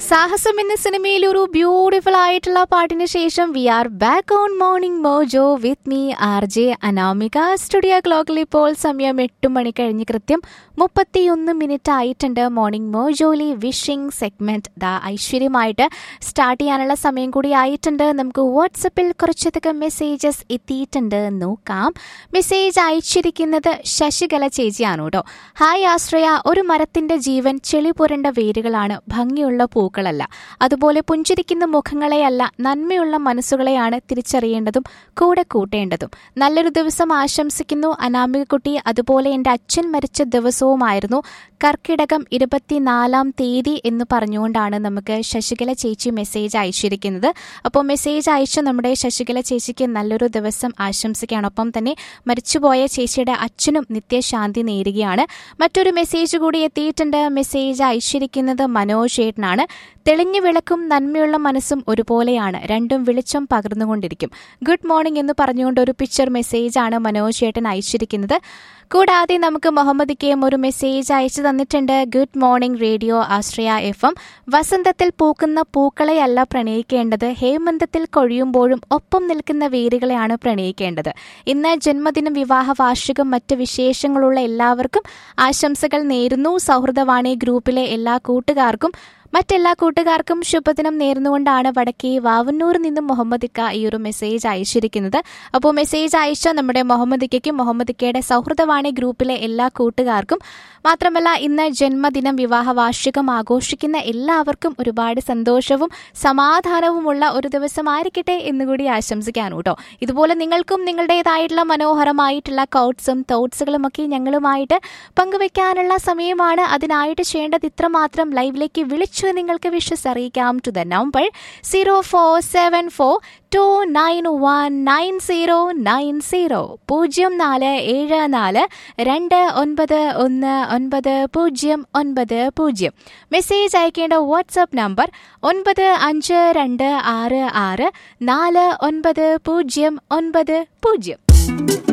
സാഹസം എന്ന സിനിമയിൽ ഒരു ബ്യൂട്ടിഫുൾ ആയിട്ടുള്ള പാട്ടിന് ശേഷം we are back on morning mojo with me R J Anamika studio ക്ലോക്കിൽ ഇപ്പോൾ സമയം എട്ട് മണി കഴിഞ്ഞ് കൃത്യം മുപ്പത്തിയൊന്ന് മിനിറ്റ് ആയിട്ടുണ്ട് മോർണിംഗ് മോജോലി വിഷിംഗ് സെഗ്മെന്റ് ദാ ഐശ്വര്യമായിട്ട് സ്റ്റാർട്ട് ചെയ്യാനുള്ള സമയം കൂടി ആയിട്ടുണ്ട് നമുക്ക് വാട്സപ്പിൽ കുറച്ചധികം മെസ്സേജസ് എത്തിയിട്ടുണ്ട് നോക്കാം മെസ്സേജ് അയച്ചിരിക്കുന്നത് ശശികല ചേച്ചിയാണ് കേട്ടോ ഹായ് ആശ്രയ ഒരു മരത്തിന്റെ ജീവൻ ചെളി പുരണ്ട വേരുകളാണ് ഭംഗിയുള്ള പൂക്കളല്ല അതുപോലെ പുഞ്ചിരിക്കുന്ന മുഖങ്ങളെയല്ല നന്മയുള്ള മനസ്സുകളെയാണ് തിരിച്ചറിയേണ്ടതും കൂടെ കൂട്ടേണ്ടതും നല്ലൊരു ദിവസം ആശംസിക്കുന്നു അനാമികക്കുട്ടി അതുപോലെ എൻ്റെ അച്ഛൻ മരിച്ച ദിവസവുമായിരുന്നു കർക്കിടകം ഇരുപത്തിനാലാം തീയതി എന്ന് പറഞ്ഞുകൊണ്ടാണ് നമുക്ക് ശശികല ചേച്ചി മെസ്സേജ് അയച്ചിരിക്കുന്നത് അപ്പോൾ മെസ്സേജ് അയച്ച നമ്മുടെ ശശികല ചേച്ചിക്ക് നല്ലൊരു ദിവസം ആശംസിക്കുകയാണ് ഒപ്പം തന്നെ മരിച്ചുപോയ ചേച്ചിയുടെ അച്ഛനും നിത്യശാന്തി നേരുകയാണ് മറ്റൊരു മെസ്സേജ് കൂടി എത്തിയിട്ടുണ്ട് മെസ്സേജ് അയച്ചിരിക്കുന്നത് മനോജ് ചേട്ടനാണ് തെളിഞ്ഞു വിളക്കും നന്മയുള്ള മനസ്സും ഒരുപോലെയാണ് രണ്ടും വെളിച്ചം പകർന്നുകൊണ്ടിരിക്കും ഗുഡ് മോർണിംഗ് എന്ന് പറഞ്ഞുകൊണ്ട് ഒരു പിക്ചർ മെസ്സേജാണ് മനോജ് ചേട്ടൻ അയച്ചിരിക്കുന്നത് കൂടാതെ നമുക്ക് മുഹമ്മദ് കെയും ഒരു മെസ്സേജ് അയച്ചു തന്നിട്ടുണ്ട് good morning radio Ashraya F M വസന്തത്തിൽ പൂക്കുന്ന പൂക്കളെയല്ല പ്രണയിക്കേണ്ടത് ഹേമന്തത്തിൽ കൊഴിയുമ്പോഴും ഒപ്പം നിൽക്കുന്ന വേരുകളെയാണ് പ്രണയിക്കേണ്ടത് ഇന്ന് ജന്മദിനം വിവാഹ വാർഷികം മറ്റ് വിശേഷങ്ങളുള്ള എല്ലാവർക്കും ആശംസകൾ നേരുന്നു സൗഹൃദവാണി ഗ്രൂപ്പിലെ എല്ലാ കൂട്ടുകാർക്കും മറ്റെല്ലാ കൂട്ടുകാർക്കും ശുഭദിനം നേർന്നുകൊണ്ടാണ് വടക്കേ വാവന്നൂരിൽ നിന്നും മുഹമ്മദ് ഇക്ക ഈ ഒരു മെസ്സേജ് അയച്ചിരിക്കുന്നത് അപ്പോൾ മെസ്സേജ് അയച്ച നമ്മുടെ മുഹമ്മദ് ഇക്കയ്ക്കും മുഹമ്മദ് ഇക്കയുടെ സൗഹൃദവാണി ഗ്രൂപ്പിലെ എല്ലാ കൂട്ടുകാർക്കും മാത്രമല്ല ഇന്ന് ജന്മദിനം വിവാഹ വാർഷികം ആഘോഷിക്കുന്ന എല്ലാവർക്കും ഒരുപാട് സന്തോഷവും സമാധാനവുമുള്ള ഒരു ദിവസമായിരിക്കട്ടെ എന്നുകൂടി ആശംസിക്കാനും കേട്ടോ ഇതുപോലെ നിങ്ങൾക്കും നിങ്ങളുടേതായിട്ടുള്ള മനോഹരമായിട്ടുള്ള കൗട്ട്സും തോട്ട്സുകളും ഒക്കെ ഞങ്ങളുമായിട്ട് പങ്കുവെക്കാനുള്ള സമയമാണ് അതിനായിട്ട് ചെയ്യേണ്ടത് ഇത്രമാത്രം ലൈവിലേക്ക് വിളിച്ചു നിങ്ങൾക്ക് വിഷസ് അറിയിക്കാം to the number zero four seven four two nine one nine zero nine zero പൂജ്യം നാല് ഏഴ് നാല് രണ്ട് ഒൻപത് ഒന്ന് ഒൻപത് പൂജ്യം ഒൻപത് പൂജ്യം മെസ്സേജ് അയക്കേണ്ട വാട്സാപ്പ് നമ്പർ ഒൻപത് അഞ്ച് രണ്ട് ആറ് ആറ് നാല് ഒൻപത് പൂജ്യം ഒൻപത് പൂജ്യം